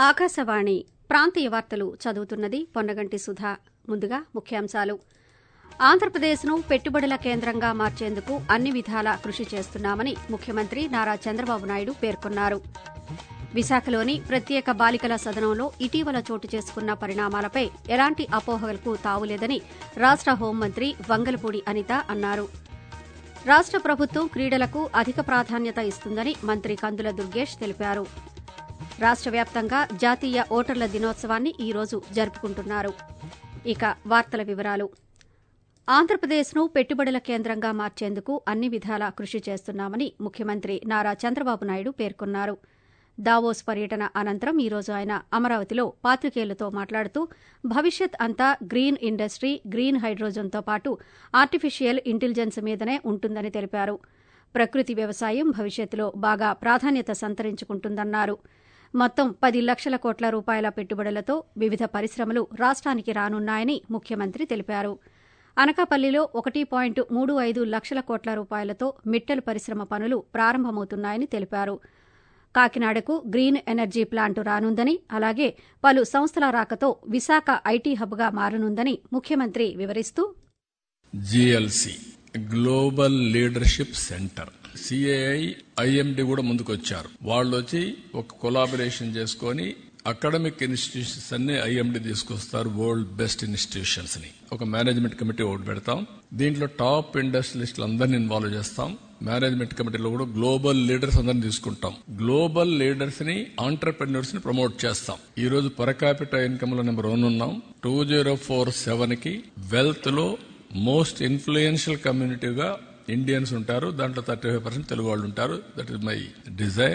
ఆకాశవాణి ప్రాంతీయ వార్తలు చదువుతున్నది పొన్నగంటి సుధా ముందుగా ముఖ్యాంశాలు ఆంధ్రప్రదేశ్ను పెట్టుబడుల కేంద్రంగా మార్చేందుకు అన్ని విధాలా కృషి చేస్తున్నామని ముఖ్యమంత్రి నారా చంద్రబాబు నాయుడు పేర్కొన్నారు విశాఖలోని ప్రత్యేక బాలికల సదనంలో ఇటీవల చోటు చేసుకున్న పరిణామాలపై ఎలాంటి అపోహలకు తావులేదని రాష్ట హోంమంత్రి వంగలపూడి అనిత అన్నారు రాష్ట ప్రభుత్వం క్రీడలకు అధిక ప్రాధాన్యత ఇస్తుందని మంత్రి కందుల దుర్గేష్ తెలిపారు రాష్ట వ్యాప్తంగా జాతీయ ఓటర్ల దినోత్సవాన్ని ఈ రోజు జరుపుకుంటున్నారు ఇక వార్తల వివరాలు ఆంధ్రప్రదేశ్ను పెట్టుబడుల కేంద్రంగా మార్చేందుకు అన్ని విధాలా కృషి చేస్తున్నామని ముఖ్యమంత్రి నారా చంద్రబాబు నాయుడు పేర్కొన్నారు దావోస్ పర్యటన అనంతరం ఈ రోజు ఆయన అమరావతిలో పాత్రికేయులతో మాట్లాడుతూ భవిష్యత్ అంతా గ్రీన్ ఇండస్ట్రీ గ్రీన్ హైడ్రోజన్తో పాటు ఆర్టిఫిషియల్ ఇంటెలిజెన్స్ మీదనే ఉంటుందని తెలిపారు ప్రకృతి వ్యవసాయం భవిష్యత్తులో బాగా ప్రాధాన్యత సంతరించుకుంటుందన్నారు మొత్తం పది లక్షల కోట్ల రూపాయల పెట్టుబడులతో వివిధ పరిశ్రమలు రాష్ట్రానికి రానున్నాయని ముఖ్యమంత్రి తెలిపారు అనకాపల్లిలో ఒకటి పాయింట్ మూడు ఐదు లక్షల కోట్ల రూపాయలతో మిట్టెలు పరిశ్రమ పనులు ప్రారంభమవుతున్నాయని తెలిపారు కాకినాడకు గ్రీన్ ఎనర్జీ ప్లాంట్ రానుందని అలాగే పలు సంస్థల రాకతో విశాఖ ఐటీ హబ్గా మారనుందని ముఖ్యమంత్రి వివరిస్తూ GLC global leadership centre CII IMD కూడా ముందుకొచ్చారు వాళ్ళు వచ్చి ఒక కొలాబరేషన్ చేసుకొని అకాడమిక్ ఇన్స్టిట్యూషన్స్ అన్ని ఐఎండి తీసుకొస్తారు వరల్డ్ బెస్ట్ ఇన్స్టిట్యూషన్స్ ని ఒక మేనేజ్మెంట్ కమిటీ ఒకటి పెడతాం దీంట్లో టాప్ ఇండస్ట్రియలిస్టులు అందరిని ఇన్వాల్వ్ చేస్తాం మేనేజ్మెంట్ కమిటీలో కూడా గ్లోబల్ లీడర్స్ అందరిని తీసుకుంటాం గ్లోబల్ లీడర్స్ ని ఆంటర్ప్రెన్యూర్స్ ని ప్రమోట్ చేస్తాం ఈ రోజు పరకాపిట ఇన్కమ్ లో నెంబర్ వన్ ఉన్నాం టూ జీరో ఫోర్ సెవెన్ కి వెల్త్ లో మోస్ట్ ఇన్ఫ్లుయెన్షియల్ కమ్యూనిటీగా ఇండియన్స్ ఉంటారు దాంట్లో థర్టీ ఫైవ్ పర్సెంట్ తెలుగు వాళ్ళు ఉంటారు దట్ ఈస్ మై డిజైర్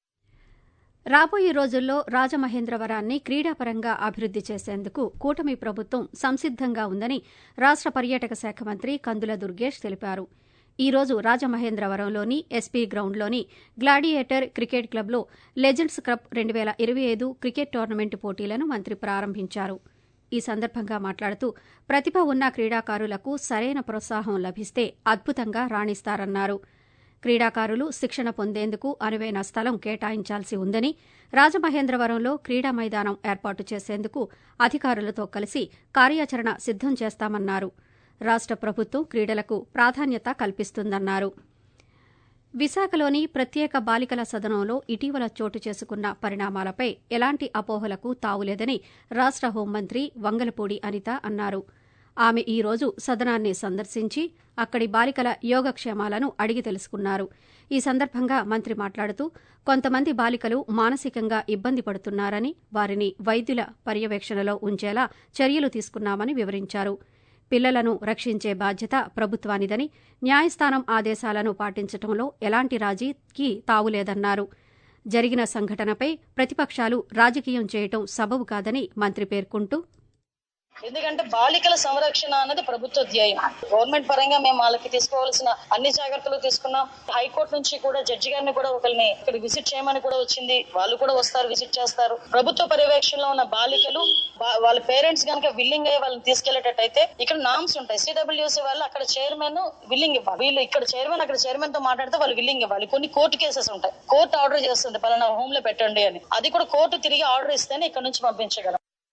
రాబోయే రోజుల్లో రాజమహేంద్రవరాన్ని క్రీడాపరంగా అభివృద్ది చేసేందుకు కూటమి ప్రభుత్వం సంసిద్దంగా ఉందని రాష్ట పర్యాటక శాఖ మంత్రి కందుల దుర్గేష్ తెలిపారు ఈ రోజు రాజమహేంద్రవరంలోని ఎస్పీ గ్రౌండ్లోని గ్లాడియేటర్ క్రికెట్ క్లబ్లో లెజెండ్స్ కప్ రెండు వేల ఇరవై ఐదు క్రికెట్ టోర్నమెంట్ పోటీలను మంత్రి ప్రారంభించారు ఈ సందర్భంగా మాట్లాడుతూ ప్రతిభ ఉన్న క్రీడాకారులకు సరైన ప్రోత్సాహం లభిస్తే అద్భుతంగా రాణిస్తారన్నారు క్రీడాకారులు శిక్షణ పొందేందుకు అనువైన స్థలం కేటాయించాల్సి ఉందని రాజమహేంద్రవరంలో క్రీడా మైదానం ఏర్పాటు చేసేందుకు అధికారులతో కలిసి కార్యాచరణ సిద్దం చేస్తామన్నారు రాష్ట ప్రభుత్వం క్రీడలకు ప్రాధాన్యత కల్పిస్తుందన్నారు విశాఖలోని ప్రత్యేక బాలికల సదనంలో ఇటీవల చోటు చేసుకున్న పరిణామాలపై ఎలాంటి అపోహలకు తావులేదని రాష్ట హోంమంత్రి వంగలపూడి అనిత అన్నారు ఆమె ఈ రోజు సదనాన్ని సందర్శించి అక్కడి బాలికల యోగక్షేమాలను అడిగి తెలుసుకున్నారు ఈ సందర్భంగా మంత్రి మాట్లాడుతూ కొంతమంది బాలికలు మానసికంగా ఇబ్బంది పడుతున్నారని వారిని వైద్యుల పర్యవేక్షణలో ఉంచేలా చర్యలు తీసుకున్నామని వివరించారు పిల్లలను రక్షించే బాధ్యత ప్రభుత్వానిదని న్యాయస్థానం ఆదేశాలను పాటించడంలో ఎలాంటి రాజీకి తావులేదన్నారు జరిగిన సంఘటనపై ప్రతిపక్షాలు రాజకీయం చేయటం సబబు కాదని మంత్రి పేర్కొంటూ ఎందుకంటే బాలికల సంరక్షణ అన్నది ప్రభుత్వ ధ్యేయం గవర్నమెంట్ పరంగా మేము వాళ్ళకి తీసుకోవాల్సిన అన్ని జాగ్రత్తలు తీసుకున్నాం హైకోర్టు నుంచి కూడా జడ్జి గారిని కూడా ఒకరిని ఇక్కడ విజిట్ చేయమని కూడా వచ్చింది వాళ్ళు కూడా వస్తారు విజిట్ చేస్తారు ప్రభుత్వ పర్యవేక్షణలో ఉన్న బాలికలు వాళ్ళ పేరెంట్స్ కనుక విల్లింగ్ అయ్యి వాళ్ళని తీసుకెళ్లేటట్టయితే ఇక్కడ నామ్స్ ఉంటాయి సిడబ్ల్యూసీ వాళ్ళు అక్కడ చైర్మన్ విల్లింగ్ ఇవ్వాలి వీళ్ళు ఇక్కడ చైర్మన్ అక్కడ చైర్మన్ తో మాట్లాడితే వాళ్ళు విల్లింగ్ ఇవ్వాలి కొన్ని కోర్టు కేసెస్ ఉంటాయి కోర్టు ఆర్డర్ చేస్తుంది పలానా హోమ్ లో పెట్టండి అని అది కూడా కోర్టు తిరిగి ఆర్డర్ ఇస్తేనే ఇక్కడ నుంచి పంపించగలం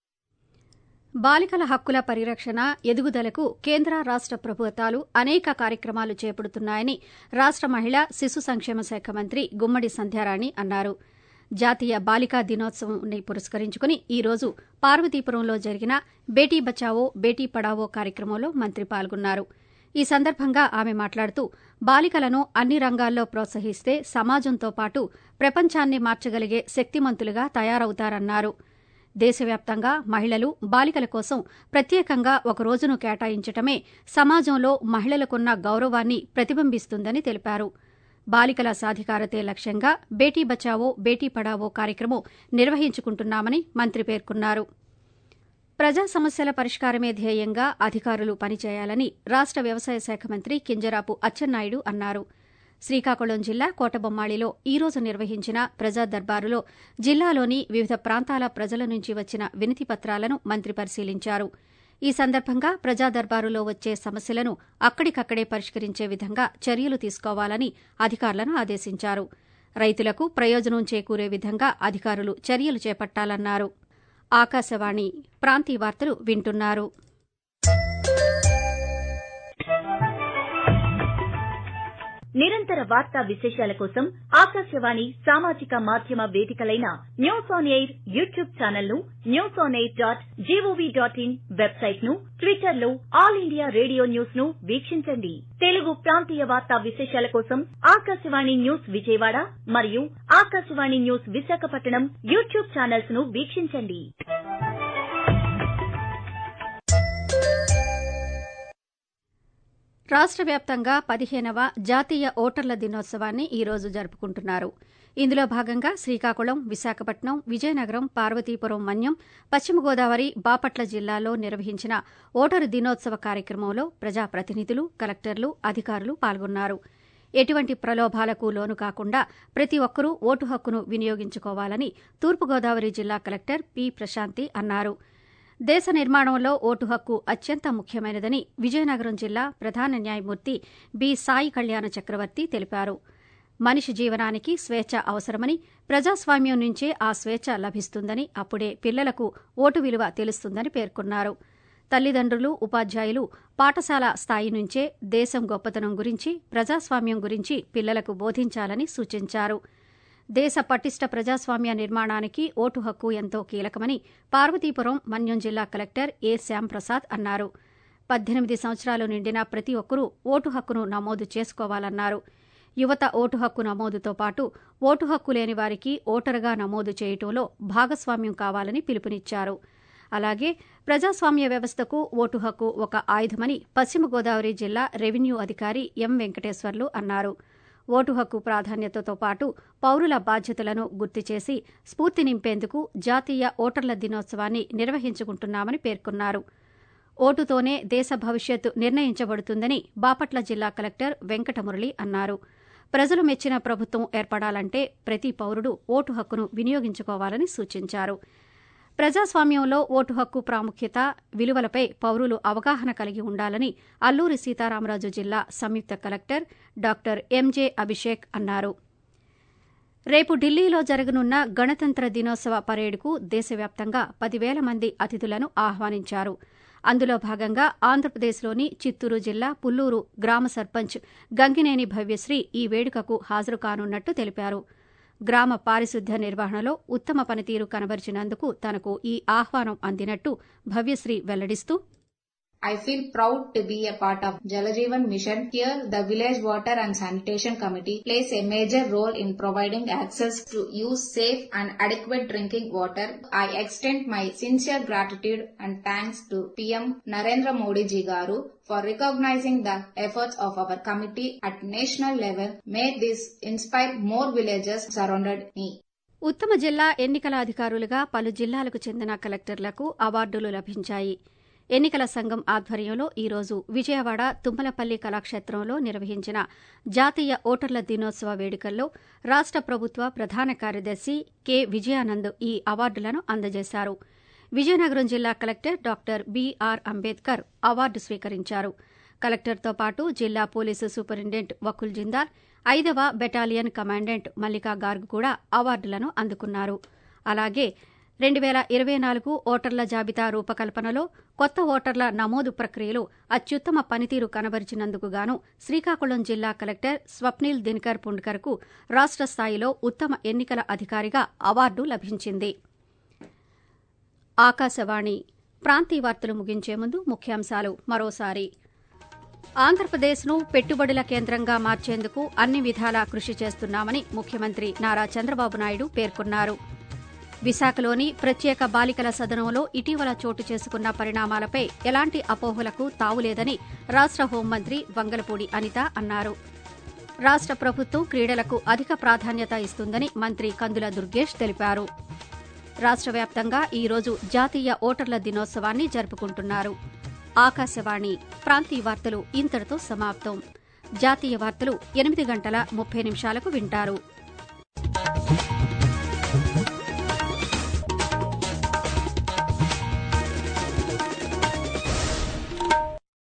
బాలికల హక్కుల పరిరక్షణ ఎదుగుదలకు కేంద్ర రాష్ట ప్రభుత్వాలు అనేక కార్యక్రమాలు చేపడుతున్నాయని రాష్ట మహిళా శిశు సంక్షేమ శాఖ మంత్రి గుమ్మడి సంధ్యారాణి అన్నారు జాతీయ బాలికా దినోత్సవాన్ని పురస్కరించుకుని ఈ రోజు పార్వతీపురంలో జరిగిన బేటీ బచావో బేటీ పడావో కార్యక్రమంలో మంత్రి పాల్గొన్నారు ఈ సందర్భంగా ఆమె మాట్లాడుతూ బాలికలను అన్ని రంగాల్లో ప్రోత్సహిస్తే సమాజంతో పాటు ప్రపంచాన్ని మార్చగలిగే శక్తిమంతులుగా తయారవుతారన్నారు దేశవ్యాప్తంగా మహిళలు బాలికల కోసం ప్రత్యేకంగా ఒక రోజును కేటాయించటమే సమాజంలో మహిళలకున్న గౌరవాన్ని ప్రతిబింబిస్తుందని తెలిపారు బాలికల సాధికారతే లక్ష్యంగా బేటీ బచావో బేటీ పడావో కార్యక్రమం నిర్వహించుకుంటున్నామని మంత్రి పేర్కొన్నారు ప్రజా సమస్యల పరిష్కారమే ధ్యేయంగా అధికారులు పనిచేయాలని రాష్ట వ్యవసాయ శాఖ మంత్రి కింజరాపు అచ్చెన్నాయుడు అన్నారు శ్రీకాకుళం జిల్లా కోటబొమ్మాళిలో ఈ రోజు నిర్వహించిన ప్రజా దర్బారులో జిల్లాలోని వివిధ ప్రాంతాల ప్రజల నుంచి వచ్చిన వినతి పత్రాలను మంత్రి పరిశీలించారు ఈ సందర్భంగా ప్రజా దర్బారులో వచ్చే సమస్యలను అక్కడికక్కడే పరిష్కరించే విధంగా చర్యలు తీసుకోవాలని అధికారులను ఆదేశించారు రైతులకు ప్రయోజనం చేకూరే విధంగా అధికారులు చర్యలు చేపట్టాలన్నారు ఆకాశవాణి ప్రాంతీయ వార్తలు వింటున్నారు నిరంతర వార్తా విశేషాల కోసం ఆకాశవాణి సామాజిక మాధ్యమ వేదికలైన news on air YouTube channel ను news on air dot gov dot in website ను ట్విట్టర్ లో ఆల్ ఇండియా రేడియో న్యూస్ ను వీక్షించండి తెలుగు ప్రాంతీయ వార్తా విశేషాల కోసం ఆకాశవాణి న్యూస్ విజయవాడ మరియు Akashvani news Visakhapatnam YouTube channels ను వీక్షించండి రాష్ట్ర వ్యాప్తంగా పదిహేనవ జాతీయ ఓటర్ల దినోత్సవాన్ని ఈ రోజు జరుపుకుంటున్నారు ఇందులో భాగంగా శ్రీకాకుళం విశాఖపట్నం విజయనగరం పార్వతీపురం మన్యం పశ్చిమ గోదావరి బాపట్ల జిల్లాల్లో నిర్వహించిన ఓటరు దినోత్సవ కార్యక్రమంలో ప్రజాప్రతినిధులు కలెక్టర్లు అధికారులు పాల్గొన్నారు ఎటువంటి ప్రలోభాలకు లోను కాకుండా ప్రతి ఒక్కరూ ఓటు హక్కును వినియోగించుకోవాలని తూర్పుగోదావరి జిల్లా కలెక్టర్ పి ప్రశాంతి అన్నారు దేశ నిర్మాణంలో ఓటు హక్కు అత్యంత ముఖ్యమైనదని విజయనగరం జిల్లా ప్రధాన న్యాయమూర్తి బి సాయి కళ్యాణ చక్రవర్తి తెలిపారు మనిషి జీవనానికి స్వేచ్ఛ అవసరమని ప్రజాస్వామ్యం నుంచే ఆ స్వేచ్ఛ లభిస్తుందని అప్పుడే పిల్లలకు ఓటు విలువ తెలుస్తుందని పేర్కొన్నారు తల్లిదండ్రులు ఉపాధ్యాయులు పాఠశాల స్థాయి నుంచే దేశం గొప్పతనం గురించి ప్రజాస్వామ్యం గురించి పిల్లలకు బోధించాలని సూచించారు దేశ పటిష్ట ప్రజాస్వామ్య నిర్మాణానికి ఓటు హక్కు ఎంతో కీలకమని పార్వతీపురం మన్యం జిల్లా కలెక్టర్ ఏ శ్యాంప్రసాద్ అన్నారు పద్దెనిమిది సంవత్సరాలు నిండిన ప్రతి ఒక్కరూ ఓటు హక్కును నమోదు చేసుకోవాలన్నారు యువత ఓటు హక్కు నమోదుతో పాటు ఓటు హక్కు లేని వారికి ఓటరుగా నమోదు చేయటంలో భాగస్వామ్యం కావాలని పిలుపునిచ్చారు అలాగే ప్రజాస్వామ్య వ్యవస్థకు ఓటు హక్కు ఒక ఆయుధమని పశ్చిమ గోదావరి జిల్లా రెవెన్యూ అధికారి ఎం వెంకటేశ్వర్లు అన్నారు ఓటు హక్కు ప్రాధాన్యతతో పాటు పౌరుల బాధ్యతలను గుర్తు చేసి స్ఫూర్తి నింపేందుకు జాతీయ ఓటర్ల దినోత్సవాన్ని నిర్వహించుకుంటున్నామని పేర్కొన్నారు ఓటుతోనే దేశ భవిష్యత్తు నిర్ణయించబడుతుందని బాపట్ల జిల్లా కలెక్టర్ వెంకటమురళి అన్నారు ప్రజలు మెచ్చిన ప్రభుత్వం ఏర్పడాలంటే ప్రతి పౌరుడు ఓటు హక్కును వినియోగించుకోవాలని సూచించారు ప్రజాస్వామ్యంలో ఓటు హక్కు ప్రాముఖ్యత విలువలపై పౌరులు అవగాహన కలిగి ఉండాలని అల్లూరి సీతారామరాజు జిల్లా సంయుక్త కలెక్టర్ డాక్టర్ ఎంజే అభిషేక్ అన్నారు రేపు ఢిల్లీలో జరగనున్న గణతంత్ర దినోత్సవ పరేడ్కు దేశవ్యాప్తంగా పదివేల మంది అతిథులను ఆహ్వానించారు అందులో భాగంగా ఆంధ్రప్రదేశ్లోని చిత్తూరు జిల్లా పుల్లూరు గ్రామ సర్పంచ్ గంగినేని భవ్యశ్రీ ఈ వేడుకకు హాజరు కానున్నట్టు తెలిపారు గ్రామ పారిశుద్ధ్య నిర్వహణలో ఉత్తమ పనితీరు కనబరిచినందుకు తనకు ఈ ఆహ్వానం అందినట్టు Bhavyasri వెల్లడిస్తూ I feel proud to be a part of Jalajeevan mission. Here, the Village Water and Sanitation Committee plays a major role in providing access to use safe and adequate drinking water. I extend my sincere gratitude and thanks to PM Narendra Modi ji garu for recognizing the efforts of our committee at national level. May this inspire more villages surrounded me. ఉత్తమ జిల్లా ఎన్నికల అధికారులుగా పలు జిల్లాలకు చెందిన కలెక్టర్లకు అవార్డులు లభించాయి ఎన్నికల సంఘం ఆధ్వర్యంలో ఈరోజు విజయవాడ తుమ్మలపల్లి కళాక్షేత్రంలో నిర్వహించిన జాతీయ ఓటర్ల దినోత్సవ వేడుకల్లో రాష్ట ప్రభుత్వ ప్రధాన కార్యదర్శి కె విజయానంద్ ఈ అవార్డులను అందజేశారు విజయనగరం జిల్లా collector doctor BR Ambedkar award స్వీకరించారు కలెక్టర్తో పాటు జిల్లా పోలీసు సూపరింటెండెంట్ వకుల్ జిందాల్ ఐదవ బెటాలియన్ కమాండెంట్ మల్లికా గార్గ్ కూడా అవార్డులను అందుకున్నారు అలాగే రెండు వేల ఇరవై నాలుగు ఓటర్ల జాబితా రూపకల్పనలో కొత్త ఓటర్ల నమోదు ప్రక్రియలో అత్యుత్తమ పనితీరు కనబరిచినందుకు గాను శ్రీకాకుళం జిల్లా కలెక్టర్ స్వప్నిల్ దినకర్ పుండ్కర్కు రాష్ట స్థాయిలో ఉత్తమ ఎన్నికల అధికారిగా అవార్డు లభించింది ఆకాశవాణి ప్రాంతీయ వార్తలు ముగించే ముందు ముఖ్యాంశాలు మరోసారి ఆంధ్రప్రదేశ్ను పెట్టుబడుల కేంద్రంగా మార్చేందుకు అన్ని విధాలా కృషి చేస్తున్నామని ముఖ్యమంత్రి నారా చంద్రబాబు నాయుడు పేర్కొన్నారు విశాఖలోని ప్రత్యేక బాలికల సదనంలో ఇటీవల చోటు చేసుకున్న పరిణామాలపై ఎలాంటి అపోహలకు తావులేదని రాష్ట హోంమంత్రి వంగలపూడి అనిత అన్నారు రాష్ట ప్రభుత్వం క్రీడలకు అధిక ప్రాధాన్యత ఇస్తుందని మంత్రి కందుల దుర్గేష్ తెలిపారు రాష్ట వ్యాప్తంగా ఈరోజు జాతీయ ఓటర్ల దినోత్సవాన్ని జరుపుకుంటున్నారు ఆకాశవాణి ప్రాంతీయ వార్తలు ఇంతటితో సమాప్తం జాతీయ వార్తలు ఎనిమిది గంటల ముప్పై నిమిషాలకు వింటారు